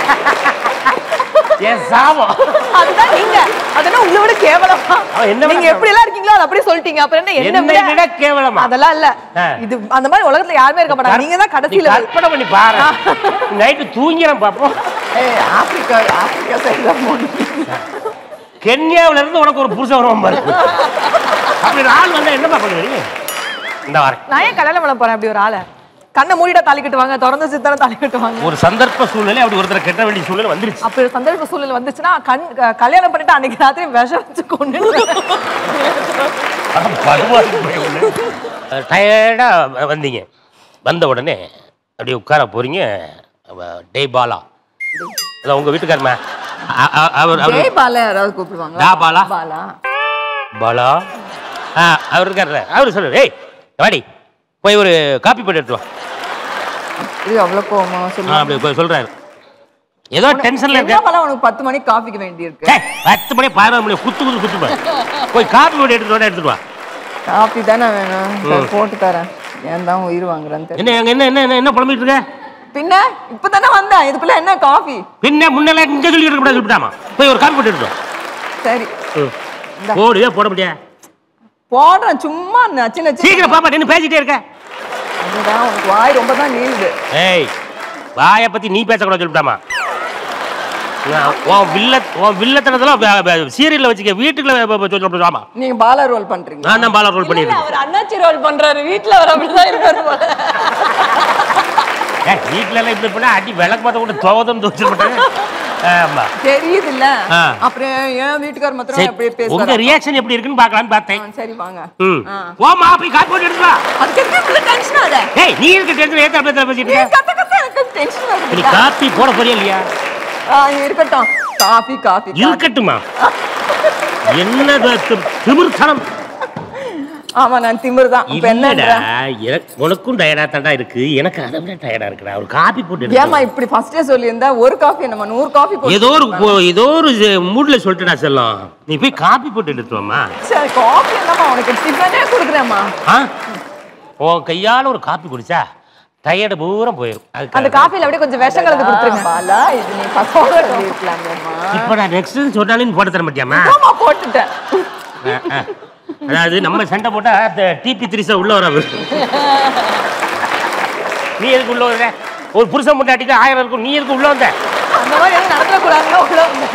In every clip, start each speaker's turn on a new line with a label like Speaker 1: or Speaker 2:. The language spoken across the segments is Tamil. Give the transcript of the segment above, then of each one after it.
Speaker 1: என் சாபம்
Speaker 2: அதுதான் நீங்க அதெல்லாம் உங்களை விட கேவலமா
Speaker 1: அவன் என்ன
Speaker 2: நீங்க
Speaker 1: பண்ண-
Speaker 2: எப்படி எல்லாம் இருக்கீங்களோ அதை அப்படியே சொல்லிட்டீங்க அப்புறம் என்ன என்ன
Speaker 1: என்னை விட கேவலமா
Speaker 2: அதெல்லாம் இல்ல
Speaker 1: ஆ.
Speaker 2: இது அந்த மாதிரி உலகத்துல யாருமே இருக்க மாட்டாங்க நீங்க தான்
Speaker 1: நீ
Speaker 2: கடைசியில
Speaker 1: கற்பனை பண்ணி பாரு நைட்டு தூங்கிறேன் பாப்போம்
Speaker 3: ஏய் ஆப்பிரிக்கா ஆப்பிரிக்கா சைடு தான் போகணும்
Speaker 1: கென்யாவுல இருந்து உனக்கு ஒரு புருஷன் வருவான் பாரு அப்படி ஒரு ஆள் வந்தா என்னப்பா பண்ணுவீங்க இந்த வரேன்
Speaker 2: நான் ஏன் கல்யாணம் பண்ண போறேன் அப்படி ஒரு ஆளை கண்ணை மூடிட்டா தாலி கட்டுவாங்க திறந்து சித்தான தாலி கட்டுவாங்க
Speaker 1: ஒரு சந்தர்ப்ப சூழ்நிலை அப்படி ஒருத்தரை கெட்ட வேண்டிய சூழ்நிலை வந்துருச்சு
Speaker 2: அப்படி ஒரு சந்தர்ப்ப சூழ்நிலை வந்துச்சுன்னா கண் க- கல்யாணம் பண்ணிட்டு அன்னைக்கு ராத்திரி விஷம் வச்சு கொண்டு
Speaker 1: டயர்டா வந்தீங்க வந்த உடனே அப்படியே உட்கார போறீங்க அவ- டே பாலா அதான் உங்க வீட்டுக்காரமா அ- அ- அவர் அவர்
Speaker 3: ஜெய் பாலா யாராவது கூப்பிடுவாங்க
Speaker 1: டா பாலா
Speaker 3: பாலா
Speaker 1: பாலா ஆ அவர் இருக்கார்ல அவர் சொல்லுவார் ஏய் வாடி போய் ஒரு காப்பி போட்டு எடுத்து வா
Speaker 3: இது அவ்வளவு கோவமா
Speaker 1: ஆ,
Speaker 3: சொல்லுவாங்க
Speaker 1: அப்படி போய் சொல்றாரு ஏதோ டென்ஷன்ல இருக்க
Speaker 3: என்ன பாலா உனக்கு பத்து மணிக்கு காஃபிக்கு வேண்டி இருக்கு
Speaker 1: ஏய், பத்து மணி பதினொரு மணி குத்து குத்து குத்து பாரு. போய் காப்பி போட்டு எடுத்துட்டு வா எடுத்துட்டு வா
Speaker 3: காஃபி தானே வேணும் சரி, போட்டு தரேன் ஏன் தான் உயிர் வாங்குறேன்னு தெரியல
Speaker 1: என்ன என்ன என்ன என்ன என்ன புலம்பிட்டு இருக்க
Speaker 3: பின்ன இப்பதானே வந்தேன் இதுக்குள்ள என்ன காஃபி
Speaker 1: பின்ன முன்னெல்லாம் இங்க சொல்லி இருக்க கூடாது சொல்லிட்டாமா போய் ஒரு காப்பி போட்டு எடுத்து வா.
Speaker 3: சரி
Speaker 1: ம். போடுவே போட முடியா
Speaker 3: போடுறேன் சும்மா நச்சு நச்சு
Speaker 1: சீக்கிரம் பாப்பா நின்னு பேசிட்டே இருக்க
Speaker 3: அதுதான் உனக்கு வாய் ரொம்ப தான் நீளுது
Speaker 1: ஏய் வாயை பத்தி நீ பேசக்கூடாது சொல்லிட்டாமா உன் வில்ல உன் வில்லத்தனத்தெல்லாம் சீரியல்ல வச்சுக்க வீட்டுக்குள்ள சொல்லலாமா
Speaker 3: நீங்க பாலா ரோல் பண்றீங்க
Speaker 1: நான் தான் பாலா ரோல் பண்ணிருக்கேன்
Speaker 2: அவர் அண்ணாச்சி ரோல் பண்றாரு வீட்டுல அவர் அப்படிதான் இருக்காரு போல
Speaker 1: ஏய், வீட்ல எல்லாம் இப்படி பண்ணா அடி விளக்கு பார்த்த கூட துவதம் துவச்சு மாட்டாங்க ஆமா
Speaker 3: தெரியுது இல்ல
Speaker 1: ஆ.
Speaker 3: அப்புறம் ஏன் வீட்டுக்கார மாத்திரம்
Speaker 1: சரி,
Speaker 3: அப்படியே
Speaker 1: உங்க
Speaker 3: பேசுறாரு
Speaker 1: ரியாக்ஷன் எப்படி இருக்குன்னு பார்க்கலாம்னு பார்த்தேன்
Speaker 3: ஆ, சரி வாங்க
Speaker 1: ம்
Speaker 3: ஆ.
Speaker 1: ஓமா போய் காப்பி போட்டு எடுத்து வா
Speaker 3: அதுக்கு எதுக்கு இவ்வளவு டென்ஷன் ஆகுது
Speaker 1: ஏய் நீ இருக்க டென்ஷன் ஏத்த அப்படியே பேசிட்டு
Speaker 3: நீ
Speaker 1: இருக்க
Speaker 3: கத்த கத்த எனக்கு டென்ஷன்
Speaker 1: நீ
Speaker 3: ஆகுது
Speaker 1: காப்பி போட போறியா இல்லையா
Speaker 3: ஆ இருக்கட்டும் காஃபி காஃபி
Speaker 1: இருக்கட்டுமா என்ன திமிர்த்தனம்
Speaker 3: ஆமா நான் திமிர் தான் இப்ப
Speaker 1: இல்லடா
Speaker 3: என்னன்ற
Speaker 1: எனக்கு- உனக்கும் டயர்டா தாண்டா இருக்கு எனக்கு அதை விட டயர்டா இருக்குடா ஒரு காப்பி போட்டு எடுத்து
Speaker 3: ஏமா இப்படி ஃபர்ஸ்டே சொல்லியிருந்தா ஒரு காஃபி நம்ம நூறு காஃபி போட்டு
Speaker 1: ஏதோ ஒரு போ- ஏதோ ஒரு மூட்ல சொல்லிட்டுடா செல்லம் நீ போய் காப்பி போட்டு எடுத்து வாமா
Speaker 3: சரி காஃபி என்னம்மா உனக்கு டிஃபனே கொடுக்குறேம்மா
Speaker 1: ஆ உன் கையால ஒரு காப்பி குடிச்சா டயர்டு பூரா போயிடும்
Speaker 2: அந்த
Speaker 1: அதுக்கு
Speaker 2: காஃபில அப்படியே கொஞ்சம் விஷம் கலந்து கொடுத்துருங்க
Speaker 3: பாலா இது நீ ஃபர்ஸ்ட் சொல்லிருக்கலாமேம்மா
Speaker 1: இப்ப நான் நெக்ஸ்ட் சொன்னாலும் நீ போட்டு தர மாட்டியாமா
Speaker 3: ஆமா போட்டுட்டேன்
Speaker 1: ஆ, ஆ. அதாவது நம்ம சண்டை போட்டா டிபி திரிசா உள்ள வராது நீ எதுக்கு உள்ள வர ஒரு புருஷன் முன்னாடிக்கு ஆயிரம் இருக்கும் நீ எதுக்கு உள்ள வந்த
Speaker 2: அந்த மாதிரி எதுவும் நடக்கக்கூடாதுன்னு உள்ள வந்தேன்.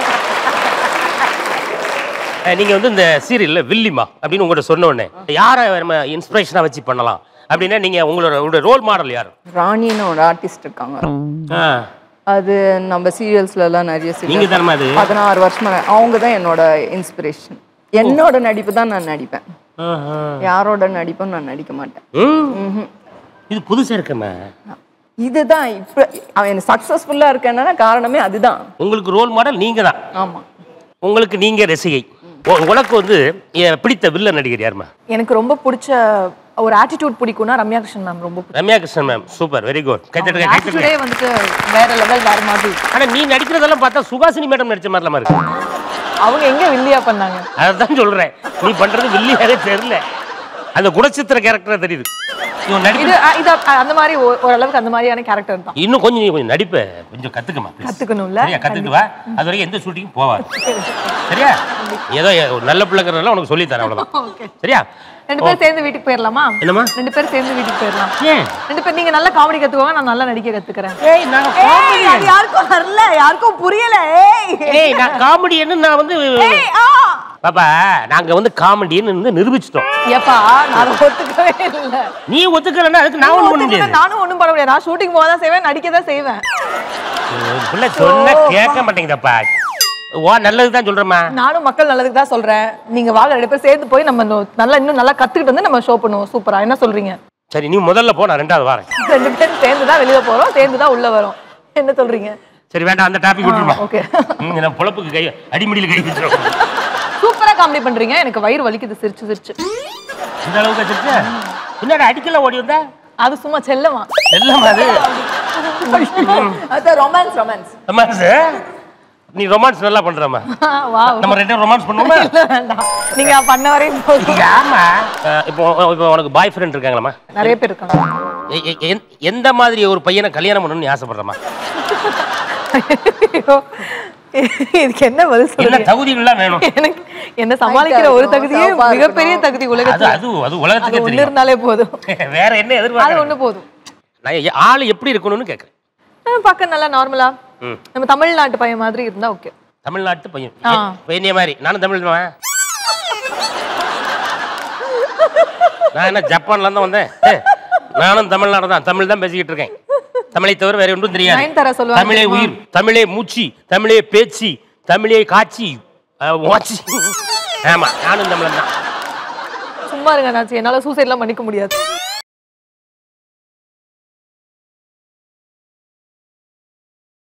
Speaker 1: அஹ் நீங்க வந்து இந்த சீரியல்ல வில்லிமா அப்படின்னு உங்கள்ட்ட சொன்ன உடனே யாரை நம்ம இன்ஸ்பிரேஷனா வச்சு பண்ணலாம் அப்படின்னா நீங்க உங்களோட உங்களோட ரோல் மாடல் யார்
Speaker 3: ராணின்னு ஒரு ஆர்டிஸ்ட் இருக்காங்க
Speaker 1: ஆ,
Speaker 3: அது நம்ம சீரியல்ஸ்ல எல்லாம் நிறைய
Speaker 1: நீங்க
Speaker 3: serial
Speaker 1: தானே அது
Speaker 3: பதினாறு வருஷமா அவங்க தான் என்னோட இன்ஸ்பிரேஷன் என்னோட நடிப்பு தான் நான் நடிப்பேன்
Speaker 1: ஆஹா.
Speaker 3: யாரோட நடிப்பும் நான் நடிக்க மாட்டேன்
Speaker 1: ம். இது புதுசா இருக்கம்மா
Speaker 3: இதுதான் இப்ப அவன் சக்சஸ்ஃபுல்லா இருக்கேன்னா காரணமே அதுதான்
Speaker 1: உங்களுக்கு ரோல் மாடல் நீங்க தான்
Speaker 3: ஆமா
Speaker 1: உங்களுக்கு நீங்க ரசிகை உ- உனக்கு வந்து எ- பிடித்த வில்ல நடிகர் யாருமா
Speaker 2: எனக்கு ரொம்ப பிடிச்ச ஒரு ஆட்டிடியூட் பிடிக்கும்னா ரம்யா கிருஷ்ணன் மேம் ரொம்ப பிடிக்கும்
Speaker 1: Ramya Krishnan ma'am super very good கைத்தட்டுங்க கைத்தட்டுங்க
Speaker 2: ஆட்டிடியூடே வந்துட்டு வேற லெவல் வேற மாதிரி
Speaker 1: ஆனா நீ நடிக்கிறதெல்லாம் பார்த்தா சுகாசினி மேடம் நடிச்ச மாதிரிலாமா இருக்கு
Speaker 2: அவங்க எங்க வில்லியா பண்ணாங்க
Speaker 1: அதான் சொல்றேன் நீ பண்றது வில்லியாவே தெரியல அந்த குணச்சித்திர கேரக்டரா தெரியுது இவன் நடிப்பு
Speaker 2: இது அ- இது அ- அந்த மாதிரி ஓ- ஓரளவுக்கு அந்த மாதிரியான கேரக்டர் தான்
Speaker 1: இன்னும் கொஞ்சம் நீ கொஞ்சம் நடிப்ப கொஞ்சம் கத்துக்கமா please.
Speaker 2: கத்துக்கணும்ல?
Speaker 1: சரியா கத்துக்கிட்டு வா அது வரைக்கும் எந்த ஷூட்டிங்கும் போவாது சரியா ஏதோ ஒரு நல்ல பிள்ளைங்கிறனால உனக்கு சொல்லி தரேன் அவ்வளவுதான் சரியா
Speaker 2: ரெண்டு பேரும் சேர்ந்து வீட்டுக்கு போயிடலாமா
Speaker 1: என்னம்மா?
Speaker 2: ரெண்டு பேரும் சேர்ந்து வீட்டுக்கு போயிடலாம்
Speaker 1: ஏன்
Speaker 2: ரெண்டு பேரும் நீங்க நல்லா காமெடி கத்துக்கோங்க நான் நல்லா நடிக்க கத்துக்கிறேன்
Speaker 1: ஏய் நான்
Speaker 2: ஏய், அது யாருக்கும் வரல யாருக்கும் புரியல ஏய்
Speaker 1: ஏய் நான் காமெடின்னு நான் வந்து
Speaker 2: ஏய், ஆ.
Speaker 1: பாப்பா நாங்க வந்து காமெடின்னு வந்து நிரூபிச்சிட்டோம்
Speaker 2: ஏப்பா நான் அதை ஒத்துக்கவே இல்ல
Speaker 1: நீ ஒத்துக்கலன்னா அதுக்கு நான் ஒண்ணும் பண்ண
Speaker 2: ஒத்துக்கல,
Speaker 1: முடியாது
Speaker 2: நானும் ஒண்ணும் பண்ண முடியாது நான் ஷூட்டிங் போக தான் செய்வேன் நடிக்க தான் செய்வேன்
Speaker 1: உன் பிள்ளை சொன்னா கேட்க மாட்டேங்குதப்பா ஓ நல்லது தான் சொல்றேம்மா
Speaker 2: நானும் மக்கள் நல்லதுக்கு தான் சொல்றேன் நீங்க வாங்க ரெண்டு பேரும் சேர்ந்து போய் நம்ம இன்னும் நல்லா இன்னும் நல்லா கத்துக்கிட்டு வந்து நம்ம ஷோ பண்ணுவோம் சூப்பரா என்ன சொல்றீங்க
Speaker 1: சரி நீ முதல்ல போ நான் ரெண்டாவது வரேன்
Speaker 2: ரெண்டு பேரும் சேர்ந்து தான் வெளியே போறோம் சேர்ந்து தான் உள்ள வரோம் என்ன சொல்றீங்க
Speaker 1: சரி வேண்டாம் அந்த டாபிக் விட்டுருமா
Speaker 2: ஓகே
Speaker 1: ம், நான் பொழப்புக்கு கை அடிமடியில் கை வச்சிருக்கோம்
Speaker 2: சூப்பரா காமெடி பண்றீங்க எனக்கு வயிறு வலிக்குது சிரிச்சு சிரிச்சு
Speaker 1: இந்த அளவுக்கு வச்சிருச்சு பின்னாடி அடிக்கல ஓடி வந்தா
Speaker 2: அது சும்மா செல்லமா
Speaker 1: எல்லாம் அது
Speaker 3: அதான் ரொமான்ஸ் ரொமான்ஸ்
Speaker 1: ரொமான்ஸ் நீ ரொமான்ஸ் நல்லா பண்றமா
Speaker 2: வா
Speaker 1: நம்ம ரெண்டு ரொமான்ஸ் பண்ணுவோமா
Speaker 2: வேண்டாம் நீங்க பண்ண வரையும் போதும்
Speaker 1: ஆமா அஹ், இப்போ இப்போ உனக்கு பாய் ஃப்ரெண்ட் இருக்காங்களாம்மா
Speaker 2: நிறைய பேர் இருக்காங்க
Speaker 1: எ- எ- எந்த- எந்த மாதிரி ஒரு பையனை கல்யாணம் பண்ணணும்னு நீ ஆசைப்படுறமா
Speaker 2: ஐயோ, இதுக்கு என்ன பதில்
Speaker 1: என்ன
Speaker 2: சொல்லுங்க
Speaker 1: தகுதிகள்லாம் வேணும்
Speaker 2: எனக்கு என்ன சமாளிக்கிற ஒரு
Speaker 3: இருக்கணும்,
Speaker 2: தகுதியே
Speaker 3: சிவப்பா
Speaker 2: மிகப்பெரிய
Speaker 3: இருக்கணும்.
Speaker 2: தகுதி
Speaker 1: அது
Speaker 2: உலகத்துல
Speaker 1: அது அது
Speaker 2: அது
Speaker 1: உலகத்துக்கே
Speaker 2: ஒண்ணு
Speaker 1: தெரியும்
Speaker 2: இருந்தாலே போதும்
Speaker 1: வேற என்ன
Speaker 2: அது
Speaker 1: எதிர்பார்க்க
Speaker 2: ஒண்ணு போதும்
Speaker 1: நான் எ- ஆளு எப்படி இருக்கணும்னு கேட்குறேன்
Speaker 2: ஆ, பார்க்க நல்லா நார்மலா
Speaker 1: ம்.
Speaker 2: நம்ம தமிழ்நாட்டு பையன் மாதிரி இருந்தா ஓகே
Speaker 1: தமிழ்நாட்டு பையன்
Speaker 2: ஆ.
Speaker 1: பையனிய மாதிரி நானும் தமிழ் தான் நான் என்ன ஜப்பான்ல இருந்து வந்தேன் ஏ, நானும் தமிழ்நாடு தான் தமிழ் தான் பேசிக்கிட்டு இருக்கேன் தமிழை தவிர வேற ஒன்றும் தெரியாது
Speaker 2: நயன்தாரா சொல்லுவாங்க
Speaker 1: தமிழே
Speaker 2: தெரியுமா?
Speaker 1: உயிர் தமிழே மூச்சு தமிழே பேச்சு தமிழே காட்சி அஹ், வாட்சி ஆமா நானும் தமிழன் தான்
Speaker 2: சும்மா இருங்க நாச்சி என்னால சூசைட்லாம் பண்ணிக்க முடியாது